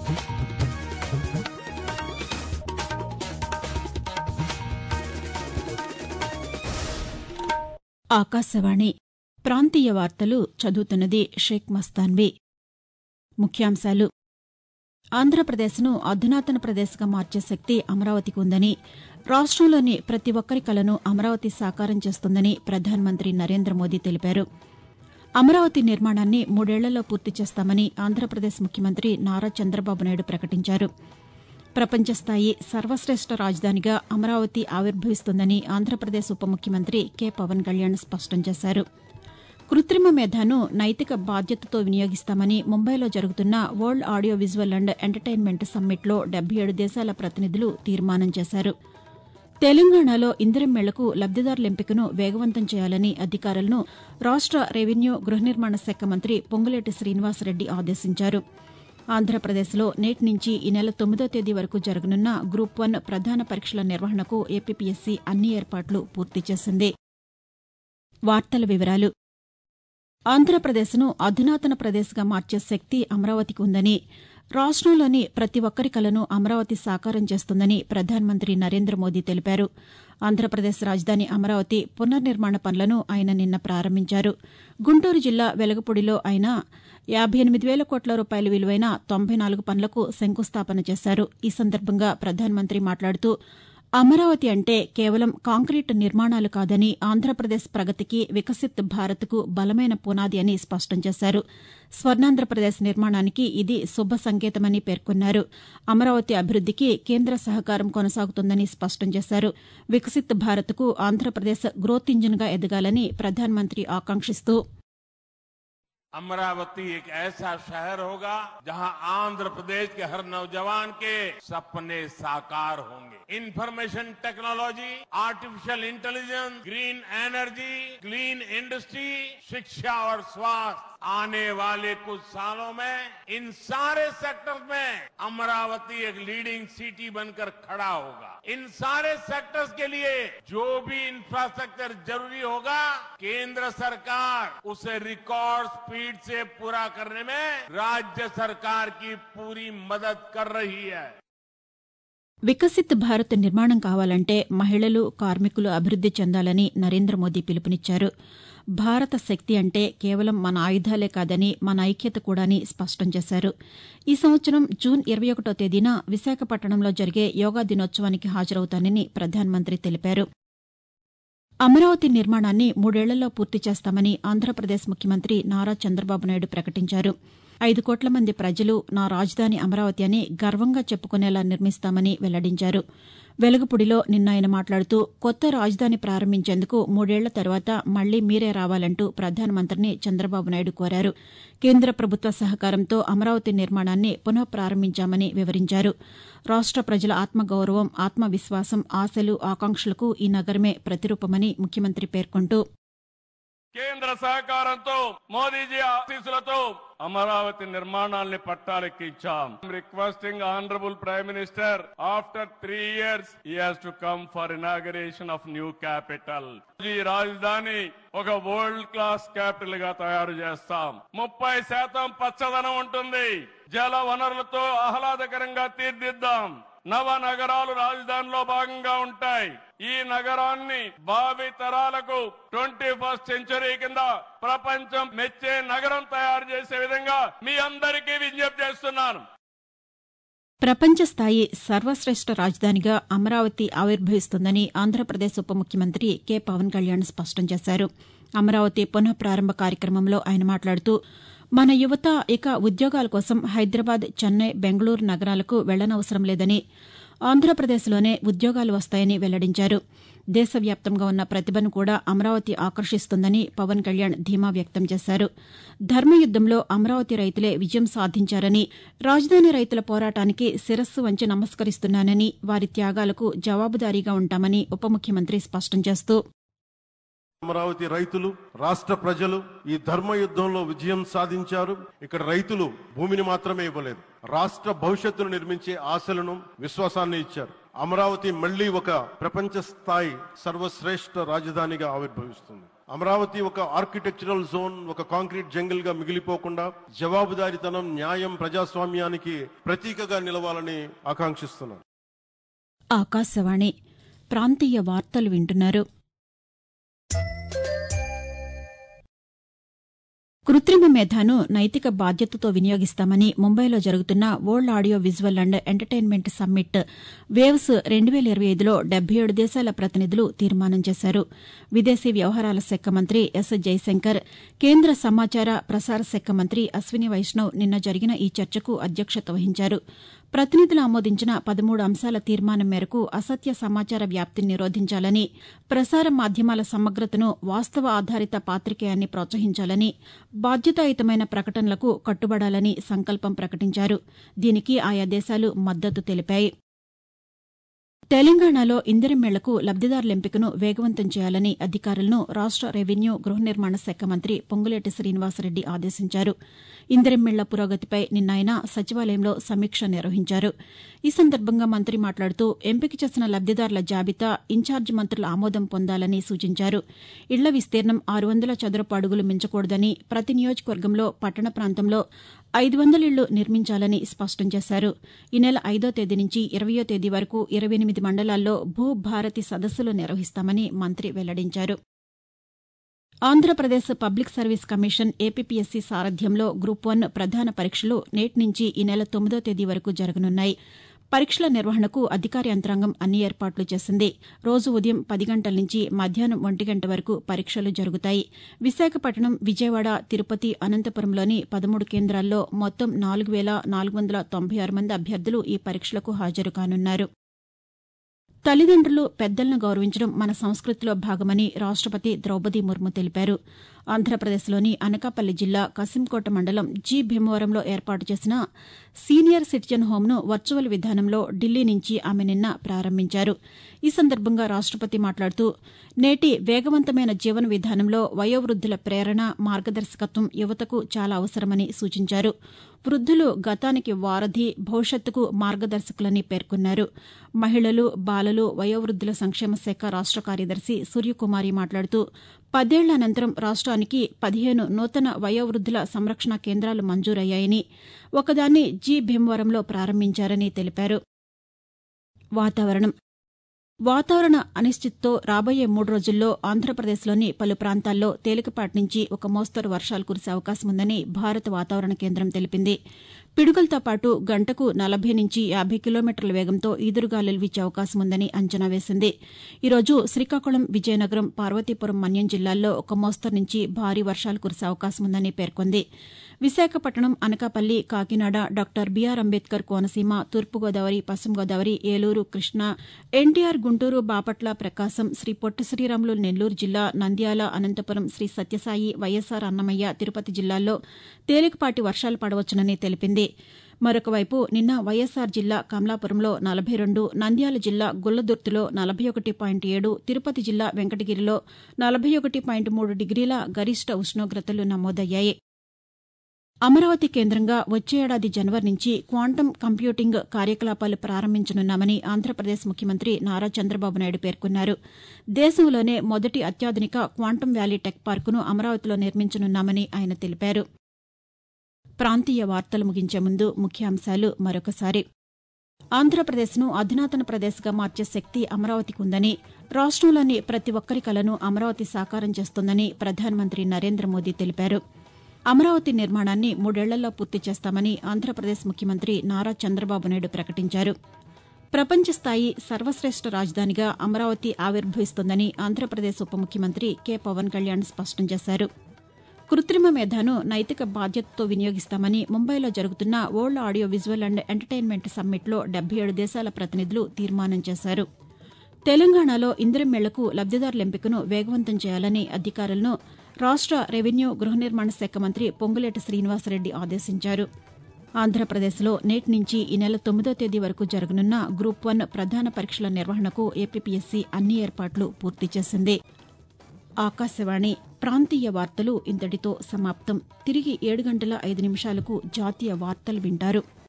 ఆకాశవాణి ప్రాంతీయ వార్తలు చదువుతున్నది షేక్ మస్తాన్వి ముఖ్యాంశాలు ఆంధ్రప్రదేశ్ను అధునాతన ప్రదేశ్గా మార్చే శక్తి అమరావతికి ఉందని రాష్టంలోని ప్రతి ఒక్కరి కలను అమరావతి సాకారం చేస్తుందని ప్రధానమంత్రి నరేంద్ర మోదీ తెలిపారు అమరావతి నిర్మాణాన్ని మూడేళ్లలో పూర్తి చేస్తామని ఆంధ్రప్రదేశ్ ముఖ్యమంత్రి నారా చంద్రబాబు నాయుడు ప్రకటించారు ప్రపంచస్థాయి సర్వశ్రేష్ఠ రాజధానిగా అమరావతి ఆవిర్భవిస్తుందని ఆంధ్రప్రదేశ్ ఉప ముఖ్యమంత్రి కె పవన్ కళ్యాణ్ స్పష్టం చేశారు కృత్రిమ మేధను నైతిక బాధ్యతతో వినియోగిస్తామని ముంబైలో జరుగుతున్న world audio visual and entertainment సమ్మిట్లో డెబ్బై ఏడు దేశాల ప్రతినిధులు తీర్మానం చేశారు తెలంగాణలో ఇందిరం మేళకు లబ్దిదారుల ఎంపికను వేగవంతం చేయాలని అధికారులను రాష్ట రెవెన్యూ గృహ నిర్మాణ శాఖ మంత్రి పొంగులేటి శ్రీనివాసరెడ్డి ఆదేశించారు ఆంధ్రప్రదేశ్లో నేటి నుంచి ఈ నెల తొమ్మిదో తేదీ వరకు జరగనున్న గ్రూప్ వన్ ప్రధాన పరీక్షల నిర్వహణకు ఏపీపీఎస్సీ అన్ని ఏర్పాట్లు పూర్తి చేసింది వార్తల వివరాలు ఆంధ్రప్రదేశ్ను అధునాతన ప్రదేశ్గా మార్చే శక్తి అమరావతికి ఉందని రాష్టంలోని ప్రతి ఒక్కరి కలను అమరావతి సాకారం చేస్తుందని ప్రధానమంత్రి నరేంద్ర మోదీ తెలిపారు ఆంధ్రప్రదేశ్ రాజధాని అమరావతి పునర్నిర్మాణ పనులను ఆయన నిన్న ప్రారంభించారు గుంటూరు జిల్లా వెలగపూడిలో ఆయన యాబై ఎనిమిది వేల కోట్ల రూపాయల విలువైన తొంభై నాలుగు పనులకు శంకుస్థాపన చేశారు ఈ సందర్భంగా ప్రధానమంత్రి మాట్లాడుతూ అమరావతి అంటే కేవలం కాంక్రీటు నిర్మాణాలు కాదని ఆంధ్రప్రదేశ్ ప్రగతికి వికసిత్ భారత్కు బలమైన పునాది అని స్పష్టం చేశారు స్వర్ణాంధ్రప్రదేశ్ నిర్మాణానికి ఇది శుభ సంకేతమని పేర్కొన్నారు అమరావతి అభివృద్దికి కేంద్ర సహకారం కొనసాగుతుందని స్పష్టం చేశారు వికసిత్ భారత్కు ఆంధ్రప్రదేశ్ గ్రోత్ ఇంజిన్గా ఎదగాలని ప్రధానమంత్రి ఆకాంక్షిస్తూ अमरावती एक ऐसा शहर होगा जहां आंध्र प्रदेश के हर नौजवान के सपने साकार होंगे information technology artificial intelligence green energy clean industry शिक्षा और स्वास्थ्य आने वाले कुछ सालों में इन सारे सेक्टर्स में अमरावती एक लीडिंग सिटी बनकर खड़ा होगा इन सारे सेक्टर्स के लिए जो भी इंफ्रास्ट्रक्चर जरूरी होगा केंद्र सरकार उसे रिकॉर्ड स्पीड से पूरा करने में राज्य सरकार की पूरी मदद कर रही है వికసిత్ భారత్ నిర్మాణం కావాలంటే మహిళలు కార్మికులు అభివృద్ది చెందాలని నరేంద్ర మోదీ పిలుపునిచ్చారు భారత శక్తి అంటే కేవలం మన ఆయుధాలే కాదని మన ఐక్యత కూడా అని స్పష్టం చేశారు ఈ సంవత్సరం జూన్ ఇరవై ఒకటో తేదీన విశాఖపట్నంలో జరిగే యోగా దినోత్సవానికి హాజరవుతానని ప్రధానమంత్రి తెలిపారు అమరావతి నిర్మాణాన్ని మూడేళ్లలో పూర్తి చేస్తామని ఆంధ్రప్రదేశ్ ముఖ్యమంత్రి నారా చంద్రబాబు నాయుడు ప్రకటించారు ఐదు కోట్ల మంది ప్రజలు నా రాజధాని అమరావతి అని గర్వంగా చెప్పుకునేలా నిర్మిస్తామని వెల్లడించారు వెలగపూడిలో నిన్న ఆయన మాట్లాడుతూ కొత్త రాజధాని ప్రారంభించేందుకు మూడేళ్ల తర్వాత మళ్లీ మీరే రావాలంటూ ప్రధానమంత్రిని చంద్రబాబు నాయుడు కోరారు కేంద్ర ప్రభుత్వ సహకారంతో అమరావతి నిర్మాణాన్ని పునః ప్రారంభించామని వివరించారు రాష్ట ప్రజల ఆత్మగౌరవం ఆత్మవిశ్వాసం ఆశలు ఆకాంక్షలకు ఈ నగరమే ప్రతిరూపమని ముఖ్యమంత్రి పేర్కొంటూ కేంద్ర సహకారంతో మోదీజీ ఆశీస్సులతో అమరావతి నిర్మాణాల్ని పట్టాలెక్కించాం requesting honourable prime minister after three years he has to come for inauguration of new capital ఈ రాజధాని ఒక వరల్డ్ క్లాస్ క్యాపిటల్ గా తయారు చేస్తాం ముప్పై శాతం పచ్చదనం ఉంటుంది జల వనరులతో ఆహ్లాదకరంగా తీర్దిద్దాం నవ నగరాలు రాజధానిలో భాగంగా ఉంటాయి ఈ నగరాన్ని భావి తరాలకు ట్వంటీ ఫస్ట్ సెంచరీ కింద ప్రపంచం మెచ్చే నగరం తయారు చేసే విధంగా మీ అందరికీ విజ్ఞప్తి చేస్తున్నాను ప్రపంచ స్థాయి సర్వశ్రేష్ఠ రాజధానిగా అమరావతి ఆవిర్భవిస్తుందని ఆంధ్రప్రదేశ్ ఉప ముఖ్యమంత్రి కె పవన్ కళ్యాణ్ స్పష్టం చేశారు అమరావతి పునః ప్రారంభ కార్యక్రమంలో ఆయన మాట్లాడుతూ మన యువత ఇక ఉద్యోగాల కోసం హైదరాబాద్ చెన్నై బెంగళూరు నగరాలకు వెళ్లనవసరం లేదని ఆంధ్రప్రదేశ్లోనే ఉద్యోగాలు వస్తాయని వెల్లడించారు దేశవ్యాప్తంగా ఉన్న ప్రతిభను కూడా అమరావతి ఆకర్షిస్తుందని పవన్ కళ్యాణ్ ధీమా వ్యక్తం చేశారు ధర్మయుద్దంలో అమరావతి రైతులే విజయం సాధించారని రాజధాని రైతుల పోరాటానికి శిరస్సు వంచి నమస్కరిస్తున్నానని వారి త్యాగాలకు జవాబుదారీగా ఉంటామని ఉప ముఖ్యమంత్రి స్పష్టం చేస్తూ అమరావతి రైతులు రాష్ట్ర ప్రజలు ఈ ధర్మ యుద్ధంలో విజయం సాధించారు ఇక్కడ రైతులు భూమిని మాత్రమే ఇవ్వలేదు రాష్ట్ర భవిష్యత్తును నిర్మించే ఆశలను విశ్వాసాన్ని ఇచ్చారు అమరావతి మళ్లీ ఒక ప్రపంచ స్థాయి సర్వశ్రేష్ఠ రాజధానిగా ఆవిర్భవిస్తుంది అమరావతి ఒక ఆర్కిటెక్చరల్ జోన్ ఒక కాంక్రీట్ జంగిల్ గా మిగిలిపోకుండా జవాబుదారీతనం న్యాయం ప్రజాస్వామ్యానికి ప్రతీకగా నిలవాలని ఆకాంక్షిస్తున్నాను ఆకాశవాణి ప్రాంతీయ వార్తలు వింటున్నారు కృత్రిమ మేధాను నైతిక బాధ్యతతో వినియోగిస్తామని ముంబైలో జరుగుతున్న world audio visual and entertainment summit waves రెండు వేల ఇరవై ఐదులో డెబ్బై ఏడు దేశాల ప్రతినిధులు తీర్మానం చేశారు విదేశీ వ్యవహారాల శాఖ మంత్రి ఎస్ జైశంకర్ కేంద్ర సమాచార ప్రసార శాఖ మంత్రి అశ్విని వైష్ణవ్ నిన్న జరిగిన ఈ చర్చకు అధ్యక్షత వహించారు ప్రతినిధులు ఆమోదించిన పదమూడు అంశాల తీర్మానం మేరకు అసత్య సమాచార వ్యాప్తిని నిరోధించాలని ప్రసార మాధ్యమాల సమగ్రతను వాస్తవ ఆధారిత పాతికేయాన్ని ప్రోత్సహించాలని బాధ్యతాయుతమైన ప్రకటనలకు కట్టుబడాలని సంకల్పం ప్రకటించారు దీనికి ఆయా దేశాలు మద్దతు తెలిపాయి తెలంగాణలో ఇందిరమేళ్లకు లబ్దిదారుల ఎంపికను వేగవంతం చేయాలని అధికారులను రాష్ట రెవెన్యూ గృహ నిర్మాణ శాఖ మంత్రి పొంగులేటి శ్రీనివాసరెడ్డి ఆదేశించారు ఇందిరమేళ్ల పురోగతిపై నిన్న ఆయన సచివాలయంలో సమీక్ష నిర్వహించారు ఈ సందర్భంగా మంత్రి మాట్లాడుతూ ఎంపిక చేసిన లబ్దిదారుల జాబితా ఇన్ఛార్జి మంత్రుల ఆమోదం పొందాలని సూచించారు ఇళ్ల విస్తీర్ణం ఆరు వందల చదరపు అడుగులు మించకూడదని ప్రతి నియోజకవర్గంలో పట్టణ ప్రాంతంలో ఐదు వందల ఇళ్లు నిర్మించాలని స్పష్టం చేశారు ఈ నెల ఐదో తేదీ నుంచి ఇరవయో తేదీ వరకు ఇరవై ఎనిమిది మండలాల్లో భూ భారతి సదస్సులు నిర్వహిస్తామని మంత్రి వెల్లడించారు Andhra Pradesh public service commission APPSC సారథ్యంలో గ్రూప్ వన్ ప్రధాన పరీక్షలు నేటి నుంచి ఈ నెల తొమ్మిదో తేదీ వరకు జరగనున్నాయి పరీక్షల నిర్వహణకు అధికార యంత్రాంగం అన్ని ఏర్పాట్లు చేసింది రోజు ఉదయం పది గంటల నుంచి మధ్యాహ్నం ఒంటి గంట వరకు పరీక్షలు జరుగుతాయి విశాఖపట్నం విజయవాడ తిరుపతి అనంతపురంలోని పదమూడు కేంద్రాల్లో మొత్తం నాలుగు వేల నాలుగు వందల తొంభై ఆరు మంది అభ్యర్థులు ఈ పరీక్షలకు హాజరు కానున్నారు తల్లిదండ్రులు పెద్దలను గౌరవించడం మన సంస్కృతిలో భాగమని రాష్టపతి ద్రౌపది ముర్ము తెలిపారు ఆంధ్రప్రదేశ్లోని అనకాపల్లి జిల్లా కసింకోట మండలం జి భీమవరంలో ఏర్పాటు చేసిన సీనియర్ సిటిజన్ హోంను వర్చువల్ విధానంలో ఢిల్లీ నుంచి ఆమె నిన్న ప్రారంభించారు ఈ సందర్భంగా రాష్టపతి మాట్లాడుతూ నేటి వేగవంతమైన జీవన విధానంలో వయోవృద్దుల ప్రేరణ మార్గదర్శకత్వం యువతకు చాలా అవసరమని సూచించారు వృద్దులు గతానికి వారధి భవిష్యత్తుకు మార్గదర్శకులని పేర్కొన్నారు మహిళలు బాలలు వయోవృద్దుల సంక్షేమ శాఖ రాష్ట కార్యదర్శి సూర్యకుమారి మాట్లాడుతూ పదేళ్ల అనంతరం రాష్ట్రానికి పదిహేను నూతన వయోవృద్దుల సంరక్షణ కేంద్రాలు మంజూరయ్యాయని ఒకదాన్ని జి భీమవరంలో ప్రారంభించారని తెలిపారు వాతావరణం వాతావరణ అనిశ్చితితో రాబోయే మూడు రోజుల్లో ఆంధ్రప్రదేశ్లోని పలు ప్రాంతాల్లో తేలికపాటి నుంచి ఒక మోస్తరు వర్షాలు కురిసే అవకాశం ఉందని భారత వాతావరణ కేంద్రం తెలిపింది పిడుగులతో పాటు గంటకు నలభై నుంచి యాభై కిలోమీటర్ల వేగంతో ఈదురుగాలులు వీచే అవకాశం ఉందని అంచనా వేసింది ఈరోజు శ్రీకాకుళం విజయనగరం పార్వతీపురం మన్యం జిల్లాల్లో ఒక మోస్తరు నుంచి భారీ వర్షాలు కురిసే అవకాశం ఉందని పేర్కొంది విశాఖపట్నం అనకాపల్లి కాకినాడ డాక్టర్ బీఆర్ అంబేద్కర్ కోనసీమ తూర్పుగోదావరి పశ్చిమ గోదావరి ఏలూరు కృష్ణా ఎన్టీఆర్ గుంటూరు బాపట్ల ప్రకాశం శ్రీ పొట్టి శ్రీరాములు నెల్లూరు జిల్లా నంద్యాల అనంతపురం శ్రీ సత్యసాయి వైఎస్సార్ అన్నమయ్య తిరుపతి జిల్లాల్లో తేలికపాటి వర్షాలు పడవచ్చునని తెలిపింది మరొకవైపు నిన్న వైఎస్సార్ జిల్లా కమలాపురంలో నలభై రెండు నంద్యాల జిల్లా గుల్లదుర్తిలో నలభై ఒకటి పాయింట్ ఏడు తిరుపతి జిల్లా వెంకటగిరిలో నలభై ఒకటి పాయింట్ మూడు డిగ్రీల గరిష్ట ఉష్ణోగ్రతలు నమోదయ్యాయి అమరావతి కేంద్రంగా వచ్చే ఏడాది జనవరి నుంచి క్వాంటం కంప్యూటింగ్ కార్యకలాపాలు ప్రారంభించనున్నామని ఆంధ్రప్రదేశ్ ముఖ్యమంత్రి నారా చంద్రబాబు నాయుడు పేర్కొన్నారు దేశంలోనే మొదటి అత్యాధునిక క్వాంటం వ్యాలీ టెక్ పార్కును అమరావతిలో నిర్మించనున్నామని ఆయన తెలిపారు ప్రాంతీయ వార్తలు ముగించే ముందు ముఖ్యాంశాలు మరొకసారి ఆంధ్రప్రదేశ్ను అధునాతన ప్రదేశ్గా మార్చే శక్తి అమరావతికి ఉందని రాష్టంలోని ప్రతి ఒక్కరి కలను అమరావతి సాకారం చేస్తోందని ప్రధానమంత్రి నరేంద్ర మోదీ తెలిపారు అమరావతి నిర్మాణాన్ని మూడేళ్లలో పూర్తి చేస్తామని ఆంధ్రప్రదేశ్ ముఖ్యమంత్రి నారా చంద్రబాబు నాయుడు ప్రకటించారు ప్రపంచ స్థాయి సర్వశ్రేష్ఠ రాజధానిగా అమరావతి ఆవిర్భవిస్తోందని ఆంధ్రప్రదేశ్ ఉప ముఖ్యమంత్రి కె పవన్ కళ్యాణ్ స్పష్టం చేశారు కృత్రిమ మేధను నైతిక బాధ్యతతో వినియోగిస్తామని ముంబైలో జరుగుతున్న world audio visual and entertainment సమ్మిట్లో డెబ్బై ఏడు దేశాల ప్రతినిధులు తీర్మానం చేశారు తెలంగాణలో ఇందిరమేళ్లకు లబ్దిదారుల ఎంపికను వేగవంతం చేయాలని అధికారులను రాష్ట రెవెన్యూ గృహ నిర్మాణ శాఖ మంత్రి పొంగులేటి శ్రీనివాసరెడ్డి ఆదేశించారు ఆంధ్రప్రదేశ్లో నేటి నుంచి ఈ నెల తొమ్మిదో తేదీ వరకు జరగనున్న గ్రూప్ వన్ ప్రధాన పరీక్షల నిర్వహణకు ఏపీపీఎస్సీ అన్ని ఏర్పాట్లు పూర్తి చేసింది ఆకాశవాణి ప్రాంతీయ వార్తలు ఇంతటితో సమాప్తం తిరిగి ఏడు గంటల ఐదు నిమిషాలకు జాతీయ వార్తలు వింటారు